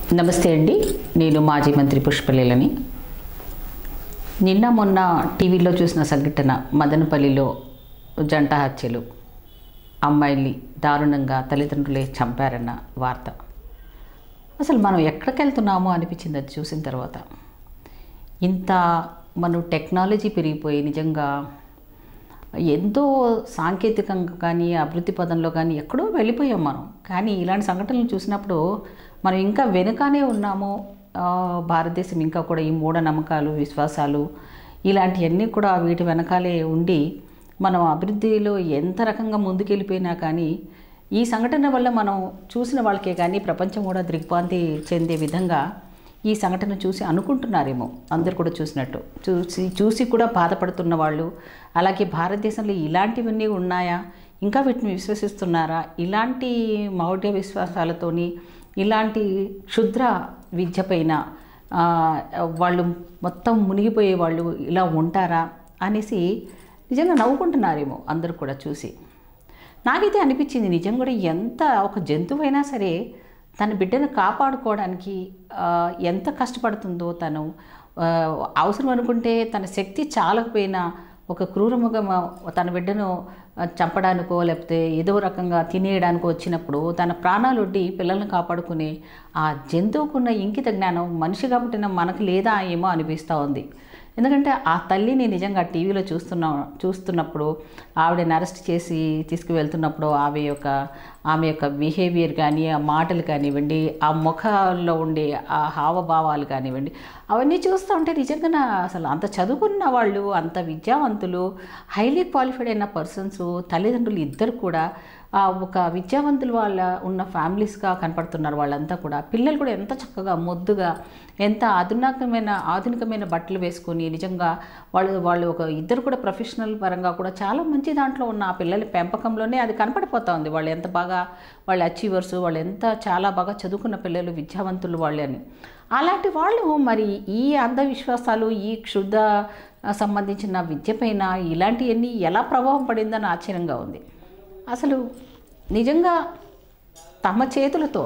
నమస్తే అండి నేను మాజీ మంత్రి పుష్పలీలని నిన్న మొన్న టీవీలో చూసిన సంఘటన మదనపల్లిలో జంట హత్యలు అమ్మాయిల్ని దారుణంగా తల్లిదండ్రులే చంపారన్న వార్త అసలు మనం ఎక్కడికి వెళ్తున్నామో అనిపించింది అది చూసిన తర్వాత ఇంత మనం టెక్నాలజీ పెరిగిపోయి నిజంగా ఎంతో సాంకేతికంగా కానీ అభివృద్ధి పదంలో కానీ ఎక్కడో వెళ్ళిపోయాం మనం కానీ ఇలాంటి సంఘటనలు చూసినప్పుడు మనం ఇంకా వెనుకనే ఉన్నాము ఆ, భారతదేశం ఇంకా కూడా ఈ మూఢనమ్మకాలు విశ్వాసాలు ఇలాంటివన్నీ కూడా వీటి వెనకాలే ఉండి మనం అభివృద్ధిలో ఎంత రకంగా ముందుకెళ్ళిపోయినా కానీ ఈ సంఘటన వల్ల మనం చూసిన వాళ్ళకే కానీ ప్రపంచం కూడా దిగ్భ్రాంతి చెందే విధంగా ఈ సంఘటన చూసి అనుకుంటున్నారేమో అందరు కూడా చూసినట్టు చూసి చూసి కూడా బాధపడుతున్న వాళ్ళు అలాగే భారతదేశంలో ఇలాంటివన్నీ ఉన్నాయా ఇంకా వీటిని విశ్వసిస్తున్నారా ఇలాంటి మౌఢ్య విశ్వాసాలతోని ఇలాంటి క్షుద్ర విద్య పైన ఆ, వాళ్ళు మొత్తం మునిగిపోయే వాళ్ళు ఇలా ఉంటారా అనేసి నిజంగా నవ్వుకుంటున్నారేమో అందరూ కూడా చూసి నాకైతే అనిపించింది నిజం కూడా ఎంత ఒక జంతువైనా సరే తన బిడ్డను కాపాడుకోవడానికి ఆ, ఎంత కష్టపడుతుందో తను ఆ, అవసరం అనుకుంటే తన శక్తి చాలకపోయినా ఒక క్రూరముగం తన బిడ్డను ఆ, చంపడానికో లేకపోతే ఏదో రకంగా తినేయడానికో వచ్చినప్పుడు తన ప్రాణాలు ఒడ్డి పిల్లల్ని కాపాడుకునే ఆ జంతువుకున్న ఇంకిత జ్ఞానం మనిషిగా పుట్టిన మనకు లేదా ఏమో అనిపిస్తూ ఉంది ఎందుకంటే ఆ తల్లిని నిజంగా టీవీలో చూస్తున్నా చూస్తున్నప్పుడు ఆవిడని అరెస్ట్ చేసి తీసుకువెళ్తున్నప్పుడు ఆమె యొక్క ఆమె యొక్క బిహేవియర్ కానీ ఆ మాటలు కానివ్వండి ఆ ముఖాల్లో ఉండే ఆ హావభావాలు కానివ్వండి అవన్నీ చూస్తూ ఉంటే నిజంగా అసలు అంత చదువుకున్న వాళ్ళు అంత విద్యావంతులు హైలీ క్వాలిఫైడ్ అయిన పర్సన్స్ తల్లిదండ్రులు ఇద్దరు కూడా ఆ ఒక విద్యావంతులు వాళ్ళ ఉన్న ఫ్యామిలీస్గా కనపడుతున్నారు వాళ్ళంతా కూడా పిల్లలు కూడా ఎంత చక్కగా ముద్దుగా ఎంత ఆధునికమైన ఆధునికమైన బట్టలు వేసుకొని నిజంగా వాళ్ళు వాళ్ళు ఒక ఇద్దరు కూడా ప్రొఫెషనల్ పరంగా కూడా చాలా మంచి దాంట్లో ఉన్న ఆ పిల్లల పెంపకంలోనే అది కనపడిపోతా ఉంది వాళ్ళు ఎంత బాగా వాళ్ళ అచీవర్స్ వాళ్ళు ఎంత చాలా బాగా చదువుకున్న పిల్లలు విద్యావంతులు వాళ్ళు అని అలాంటి వాళ్ళు మరి ఈ అంధవిశ్వాసాలు ఈ క్షుద్ధ సంబంధించిన విద్యపైన ఇలాంటివన్నీ ఎలా ప్రభావం పడిందని ఆశ్చర్యంగా ఉంది అసలు నిజంగా తమ చేతులతో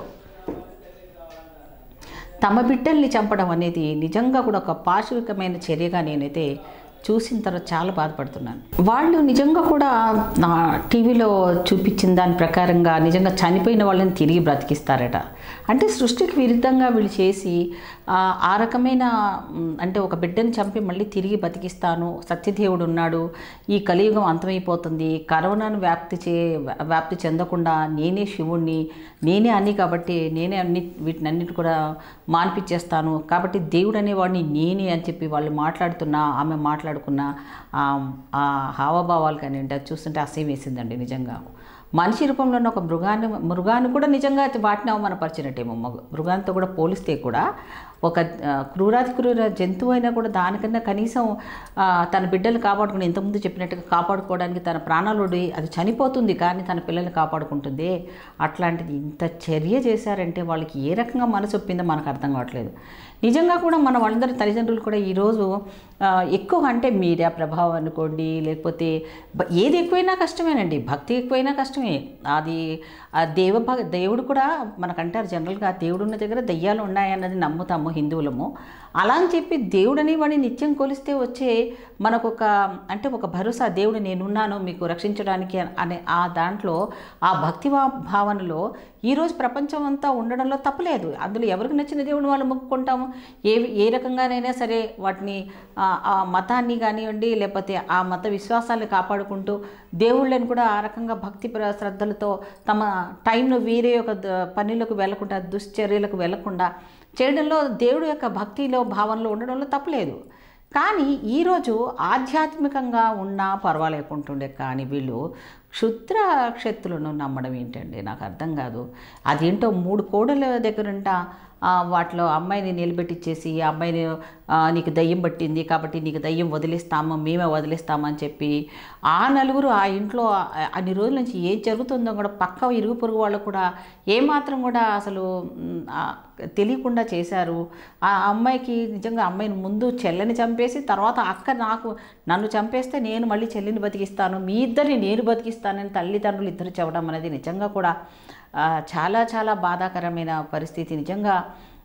తమ బిడ్డల్ని చంపడం అనేది నిజంగా కూడా ఒక పాశవికమైన చర్యగా నేనైతే చూసిన తర్వాత చాలా బాధపడుతున్నాను వాళ్ళు నిజంగా కూడా నా టీవీలో చూపించిన దాని ప్రకారంగా నిజంగా చనిపోయిన వాళ్ళని తిరిగి బ్రతికిస్తారట అంటే సృష్టికి విరుద్ధంగా వీళ్ళు చేసి ఆ, ఆ రకమైన మ్, అంటే ఒక బిడ్డని చంపి మళ్ళీ తిరిగి బతికిస్తాను సత్యదేవుడు ఉన్నాడు ఈ కలియుగం అంతమైపోతుంది కరోనాను వ్యాప్తి చే వ్యాప్తి చెందకుండా నేనే శివుణ్ణి నేనే అన్ని కాబట్టి నేనే అన్ని వీటినన్నిటి కూడా మాన్పించేస్తాను కాబట్టి దేవుడు అనేవాడిని నేనే అని చెప్పి వాళ్ళు మాట్లాడుతున్నా ఆమె మాట్లాడుకున్న ఆ- ఆ హావభావాలు కానివ్వండి అది చూస్తుంటే అసహ్యం వేసిందండి నిజంగా మనిషి రూపంలో ఉన్న ఒక మృగాన్ని మృగాన్ని కూడా నిజంగా వాటిని అవమానపరిచినట్టేమో మగ మృగాంతో కూడా పోలిస్తే కూడా ఒక ఆ, క్రూరాతి క్రూర జంతువు అయినా కూడా దానికన్నా కనీసం ఆ, తన బిడ్డలు కాపాడుకుని ఇంతకుముందు చెప్పినట్టుగా కాపాడుకోవడానికి తన ప్రాణాలు ఒడి అది చనిపోతుంది కానీ తన పిల్లల్ని కాపాడుకుంటుంది అట్లాంటిది ఇంత చర్య చేశారంటే వాళ్ళకి ఏ రకంగా మనసు ఒప్పిందో మనకు అర్థం కావట్లేదు నిజంగా కూడా మన వాళ్ళందరి తల్లిదండ్రులు కూడా ఈరోజు ఆ, ఎక్కువ అంటే మీడియా ప్రభావం అనుకోండి లేకపోతే బ- ఏది ఎక్కువైనా కష్టమేనండి భక్తి ఎక్కువైనా కష్టమే అది ఆ దేవ భ- దేవుడు కూడా మనకంటారు జనరల్గా దేవుడు ఉన్న దగ్గర దయ్యాలు ఉన్నాయన్నది నమ్ముతాము హిందువులము అలా అని చెప్పి దేవుడని వాడిని నిత్యం కొలిస్తే వచ్చే మనకు ఒక అంటే ఒక భరోసా దేవుడు నేనున్నాను మీకు రక్షించడానికి అనే ఆ దాంట్లో ఆ భక్తి భా- భావనలో ఈరోజు ప్రపంచం అంతా ఉండడంలో తప్పలేదు అందులో ఎవరికి నచ్చిన దేవుడిని వాళ్ళు మొక్కుకుంటాము ఏ ఏ రకంగానైనా సరే వాటిని ఆ, ఆ మతాన్ని కానివ్వండి లేకపోతే ఆ మత విశ్వాసాలను కాపాడుకుంటూ దేవుళ్ళని కూడా ఆ రకంగా భక్తి ప్ర- శ్రద్ధలతో తమ టైంను వేరే ఒక ద- పనులకు వెళ్లకుండా దుశ్చర్యలకు వెళ్లకుండా చేయడంలో దేవుడు యొక్క భక్తిలో భావనలో ఉండడంలో తప్పలేదు కానీ ఈరోజు ఆధ్యాత్మికంగా ఉన్నా పర్వాలేకుంటుండే కానీ వీళ్ళు క్షుద్ర క్షత్రులను నమ్మడం ఏంటండి నాకు అర్థం కాదు అదేంటో మూడు కోడల దగ్గరుంట ఆ, వాటిలో అమ్మాయిని నిలబెట్టిచ్చేసి ఆ అమ్మాయిని ఆ, నీకు దయ్యం పట్టింది కాబట్టి నీకు దయ్యం వదిలేస్తాము మేమే వదిలేస్తాము అని చెప్పి ఆ నలుగురు ఆ ఇంట్లో ఆ- అన్ని రోజుల నుంచి ఏం జరుగుతుందో కూడా పక్క ఇరుగు పొరుగు వాళ్ళు కూడా ఏమాత్రం కూడా అసలు మ్, ఆ, తెలియకుండా చేశారు ఆ అమ్మాయికి నిజంగా అమ్మాయిని ముందు చెల్లని చంపేసి తర్వాత అక్క నాకు నన్ను చంపేస్తే నేను మళ్ళీ చెల్లిని బతికిస్తాను మీ ఇద్దరిని నేను బతికిస్తానని తల్లిదండ్రులు ఇద్దరు చెప్పడం అనేది నిజంగా కూడా ఆ, చాలా చాలా బాధాకరమైన పరిస్థితి నిజంగా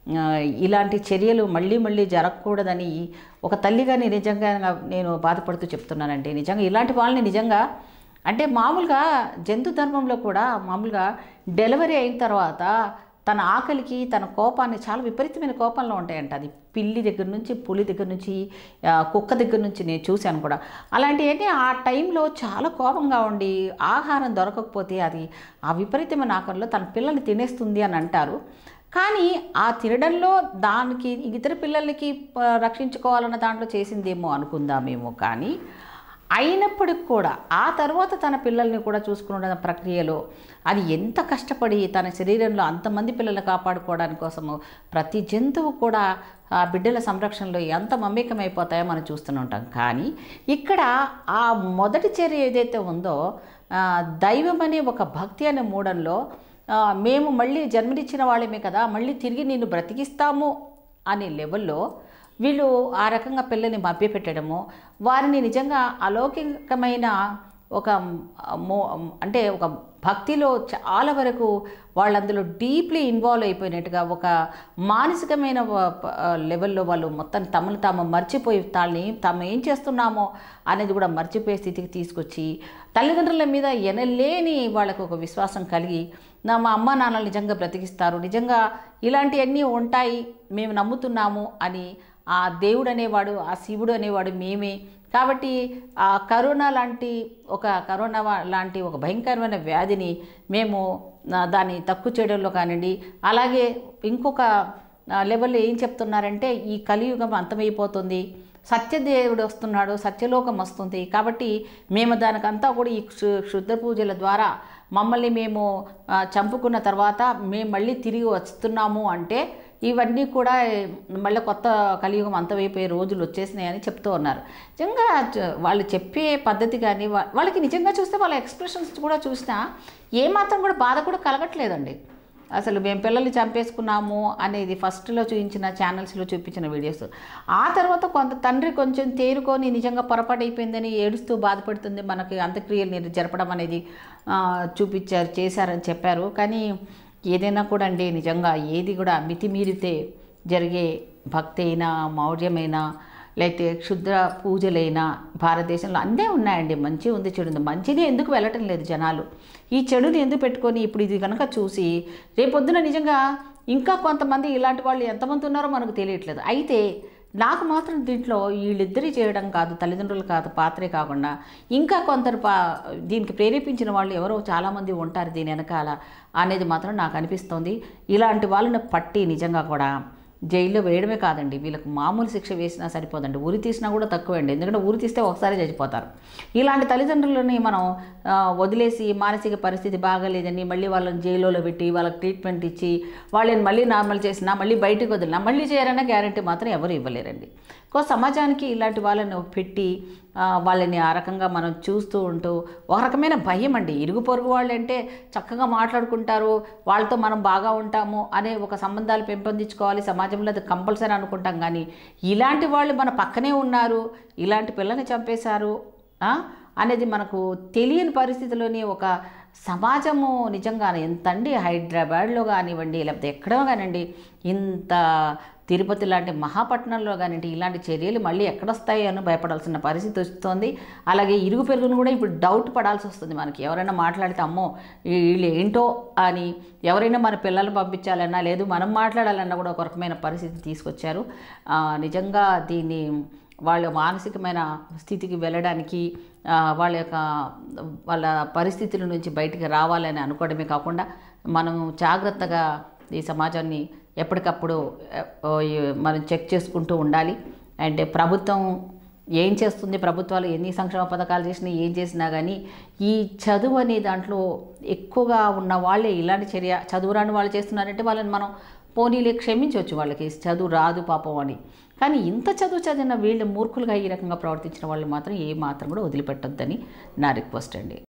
ఆ, ఇలాంటి చర్యలు మళ్ళీ మళ్ళీ జరగకూడదని ఒక తల్లిగా నేను నిజంగా నేను బాధపడుతూ చెప్తున్నానండి నిజంగా ఇలాంటి వాళ్ళని నిజంగా అంటే మామూలుగా జంతు ధర్మంలో కూడా మామూలుగా డెలివరీ అయిన తర్వాత తన ఆకలికి తన కోపాన్ని చాలా విపరీతమైన కోపంలో ఉంటాయంట అది పిల్లి దగ్గర నుంచి పులి దగ్గర నుంచి ఆ, కుక్క దగ్గర నుంచి నేను చూశాను కూడా అలాంటివన్నీ ఆ టైంలో చాలా కోపంగా ఉండి ఆహారం దొరకకపోతే అది ఆ విపరీతమైన ఆకలిలో తన పిల్లల్ని తినేస్తుంది అని అంటారు కానీ ఆ తినడంలో దానికి ఇతర పిల్లలకి ఆ, రక్షించుకోవాలన్న దాంట్లో చేసిందేమో అనుకుందామేమో కానీ అయినప్పటికి కూడా ఆ తర్వాత తన పిల్లల్ని కూడా చూసుకునే ప్రక్రియలో అది ఎంత కష్టపడి తన శరీరంలో అంతమంది పిల్లల్ని కాపాడుకోవడానికి కోసము ప్రతి జంతువు కూడా ఆ బిడ్డల సంరక్షణలో ఎంత మమేకమైపోతాయో మనం చూస్తూనే ఉంటాం కానీ ఇక్కడ ఆ మొదటి చర్య ఏదైతే ఉందో ఆ, దైవం అనే ఒక భక్తి అనే మూడంలో ఆ, మేము మళ్ళీ జన్మనిచ్చిన వాళ్ళమే కదా మళ్ళీ తిరిగి నిన్ను బ్రతికిస్తాము అనే లెవెల్లో వీళ్ళు ఆ రకంగా పిల్లల్ని మభ్యపెట్టడము వారిని నిజంగా అలౌకికమైన ఒక మో అంటే ఒక భక్తిలో చాలా వరకు వాళ్ళందులో డీప్లీ ఇన్వాల్వ్ అయిపోయినట్టుగా ఒక మానసికమైన వ- ప- లెవెల్లో వాళ్ళు మొత్తం తమను తాము మర్చిపోయి తాళ్ళని తాము ఏం చేస్తున్నామో అనేది కూడా మర్చిపోయే స్థితికి తీసుకొచ్చి తల్లిదండ్రుల మీద ఎనలేని వాళ్ళకు ఒక విశ్వాసం కలిగి నా మా అమ్మ నాన్నలు నిజంగా బ్రతికిస్తారు నిజంగా ఇలాంటివన్నీ ఉంటాయి మేము నమ్ముతున్నాము అని ఆ దేవుడు అనేవాడు ఆ శివుడు అనేవాడు మేమే కాబట్టి ఆ కరోనా లాంటి ఒక కరోనా వా- లాంటి ఒక భయంకరమైన వ్యాధిని మేము ఆ, దాన్ని తక్కువ చేయడంలో కానివ్వండి అలాగే ఇంకొక ఆ, లెవెల్లో ఏం చెప్తున్నారంటే ఈ కలియుగం అంతమైపోతుంది సత్యదేవుడు వస్తున్నాడు సత్యలోకం వస్తుంది కాబట్టి మేము దానికంతా కూడా ఈ క్షు- క్షుద్ర పూజల ద్వారా మమ్మల్ని మేము ఆ, చంపుకున్న తర్వాత మేము మళ్ళీ తిరిగి వస్తున్నాము అంటే ఇవన్నీ కూడా మళ్ళీ కొత్త కలియుగం అంతమైపోయే రోజులు వచ్చేసినాయని చెప్తూ ఉన్నారు నిజంగా చ- వాళ్ళు చెప్పే పద్ధతి కానీ వా- వాళ్ళకి నిజంగా చూస్తే వాళ్ళ ఎక్స్ప్రెషన్స్ కూడా చూసినా ఏమాత్రం కూడా బాధ కూడా కలగట్లేదండి అసలు మేము పిల్లల్ని చంపేసుకున్నాము అనేది ఫస్ట్లో చూపించిన ఛానల్స్లో చూపించిన వీడియోస్ ఆ తర్వాత కొంత తండ్రి కొంచెం తేరుకొని నిజంగా పొరపాటు అయిపోయిందని ఏడుస్తూ బాధపడుతుంది మనకి అంత్యక్రియలు నిర్- జరపడం అనేది ఆ, చూపించారు చేశారని చెప్పారు కానీ ఏదైనా కూడా అండి నిజంగా ఏది కూడా మితిమీరితే జరిగే భక్తి అయినా మౌర్యమైనా లేకపోతే క్షుద్ర పూజలైనా భారతదేశంలో అన్నీ ఉన్నాయండి మంచి ఉంది చెడు ఉంది మంచిని ఎందుకు వెళ్ళటం లేదు జనాలు ఈ చెడుని ఎందుకు పెట్టుకొని ఇప్పుడు ఇది కనుక చూసి రేపొద్దున నిజంగా ఇంకా కొంతమంది ఇలాంటి వాళ్ళు ఎంతమంది ఉన్నారో మనకు తెలియట్లేదు అయితే నాకు మాత్రం దీంట్లో వీళ్ళిద్దరి చేయడం కాదు తల్లిదండ్రులు కాదు పాత్రే కాకుండా ఇంకా కొందరు పా దీనికి ప్రేరేపించిన వాళ్ళు ఎవరో చాలామంది ఉంటారు దీని వెనకాల అనేది మాత్రం నాకు అనిపిస్తోంది ఇలాంటి వాళ్ళని పట్టి నిజంగా కూడా జైల్లో వేయడమే కాదండి వీళ్ళకి మామూలు శిక్ష వేసినా సరిపోదండి ఊరి తీసినా కూడా తక్కువే అండి ఎందుకంటే ఊరి తీస్తే ఒకసారి చచ్చిపోతారు ఇలాంటి తల్లిదండ్రులని మనం ఆ, వదిలేసి మానసిక పరిస్థితి బాగాలేదని మళ్ళీ వాళ్ళని జైల్లో పెట్టి వాళ్ళకి ట్రీట్మెంట్ ఇచ్చి వాళ్ళని మళ్ళీ నార్మల్ చేసినా మళ్ళీ బయటకు వదిలినా మళ్ళీ చేయాలన్న గ్యారంటీ మాత్రం ఎవరు ఇవ్వలేరండి కో సమాజానికి ఇలాంటి వాళ్ళని పెట్టి ఆ, వాళ్ళని ఆ రకంగా మనం చూస్తూ ఉంటూ ఒక రకమైన భయం అండి ఇరుగు పొరుగు వాళ్ళు అంటే చక్కగా మాట్లాడుకుంటారు వాళ్ళతో మనం బాగా ఉంటాము అనే ఒక సంబంధాలు పెంపొందించుకోవాలి సమాజంలో అది కంపల్సరీ అనుకుంటాం కానీ ఇలాంటి వాళ్ళు మన పక్కనే ఉన్నారు ఇలాంటి పిల్లని చంపేశారు ఆ, అనేది మనకు తెలియని పరిస్థితిలోని ఒక సమాజము నిజంగా ఎంత అండి హైదరాబాద్లో కానివ్వండి లేకపోతే ఎక్కడో కానివ్వండి ఇంత తిరుపతి లాంటి మహాపట్నంలో కానివ్వండి ఇలాంటి చర్యలు మళ్ళీ ఎక్కడొస్తాయి అని భయపడాల్సిన పరిస్థితి వస్తుంది అలాగే ఇరుగు పెరుగును కూడా ఇప్పుడు డౌట్ పడాల్సి వస్తుంది మనకి ఎవరైనా మాట్లాడితే అమ్మో వీళ్ళు ఏంటో అని ఎవరైనా మన పిల్లల్ని పంపించాలన్నా లేదు మనం మాట్లాడాలన్నా కూడా ఒక రకమైన పరిస్థితి తీసుకొచ్చారు ఆ, నిజంగా దీన్ని వాళ్ళ మానసికమైన స్థితికి వెళ్ళడానికి ఆ, వాళ్ళ యొక్క వాళ్ళ పరిస్థితుల నుంచి బయటికి రావాలని అనుకోవడమే కాకుండా మనం జాగ్రత్తగా ఈ సమాజాన్ని ఎప్పటికప్పుడు ఆ, ఈ మనం చెక్ చేసుకుంటూ ఉండాలి అండ్ ప్రభుత్వం ఏం చేస్తుంది ప్రభుత్వాలు ఎన్ని సంక్షేమ పథకాలు చేసినా ఏం చేసినా కానీ ఈ చదువు అనే దాంట్లో ఎక్కువగా ఉన్న వాళ్ళే ఇలాంటి చర్య చదువు రాని వాళ్ళు చేస్తున్నారంటే వాళ్ళని మనం పోనీలే క్షమించవచ్చు వాళ్ళకి చదువు రాదు పాపం అని కానీ ఇంత చదువు చదివిన వీళ్ళు మూర్ఖులుగా ఈ రకంగా ప్రవర్తించిన వాళ్ళు మాత్రం ఏ మాత్రం కూడా వదిలిపెట్టొద్దని నా రిక్వెస్ట్ అండి